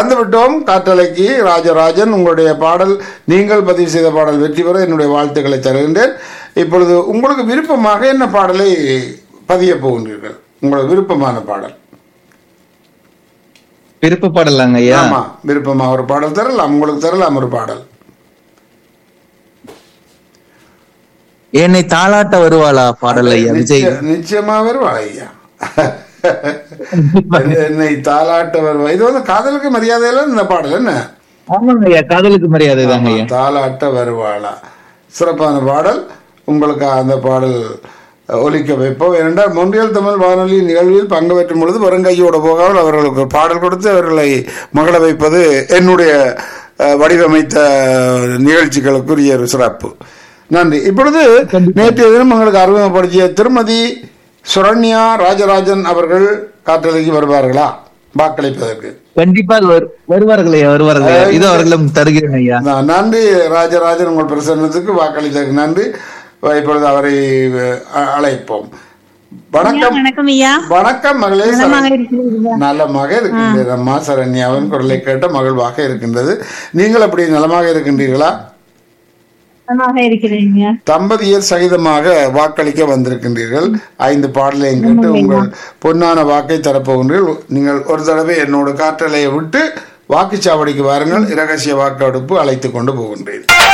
வந்துவிட்டோம் காற்றலைக்கு ராஜராஜன் உங்களுடைய பாடல் நீங்கள் பதிவு செய்த பாடல் வெற்றி பெற என்னுடைய வாழ்த்துக்களை தருகின்றேன் இப்பொழுது உங்களுக்கு விருப்பமாக என்ன பாடலை பதிய போகின்றீர்கள் உங்களுக்கு விருப்பமான பாடல் விருப்ப பாடலாங்க ஐயா ஆமா விருப்பமா ஒரு பாடல் தரலாம் உங்களுக்கு தரலாம் ஒரு பாடல் என்னை தாளாட்ட வருவாளா பாடல் ஐயா விஜய் நிச்சய- நிச்சயமா வருவாள் ஐயா என்னை தாலாட்ட வருவா இது வந்து காதலுக்கு மரியாதையில இந்த பாடல் என்ன ஆமாங்க ஐயா காதலுக்கு மரியாதை தாங்க ஐயா தாலாட்ட வருவாளா சிறப்பான பாடல் உங்களுக்கு அந்த பாடல் ஒலிக்க வைப்போம் ஏனென்றால் மொன்றியல் தமிழ் வானொலி நிகழ்வில் பங்கு பெற்றும் பொழுது வருங்கையோடு போகாமல் அவர்களுக்கு பாடல் கொடுத்து அவர்களை மகள வைப்பது என்னுடைய அஹ், வடிவமைத்த நிகழ்ச்சிகளுக்குரிய ஒரு சிறப்பு நன்றி இப்பொழுது நேற்றைய தினம் உங்களுக்கு அறிமுகப்படுத்திய திருமதி சுரண்யா ராஜராஜன் அவர்கள் காற்றலைக்கு வருவார்களா வாக்களிப்பதற்கு கண்டிப்பா வரு- வருவார்கள் ஐயா வருவார்கள் ஐயா. இது அவர்களும் தருகிறேன் ஐயா நான் நன்றி ராஜராஜன் உங்கள் பிரசன்னத்துக்கு வாக்களித்ததற்கு நன்றி இப்பொழுது அவரை அஹ், அழைப்போம் வணக்கம் வணக்கம் ஐயா வணக்கம் மகளே நலமாக சரண். இருக்கிறீர்களா? நலமாக இருக்கின்றது அம்மா சரண்யாவின் குரலை கேட்ட மகிழ்வாக இருக்கின்றது நீங்கள் அப்படி நலமாக இருக்கின்றீர்களா நலமாக இருக்கிறீங்க தம்பதியர் சகிதமாக வாக்களிக்க வந்திருக்கின்றீர்கள் ஐந்து பாடலையும் கேட்டு உங்கள் பொன்னான வாக்கை தரப்போகின்றீர்கள் நீங்கள் ஒரு தடவை என்னோட காற்றலையை விட்டு வாக்குச்சாவடிக்கு வாருங்கள் இரகசிய வாக்கெடுப்பு அழைத்து கொண்டு போகின்றீர்கள்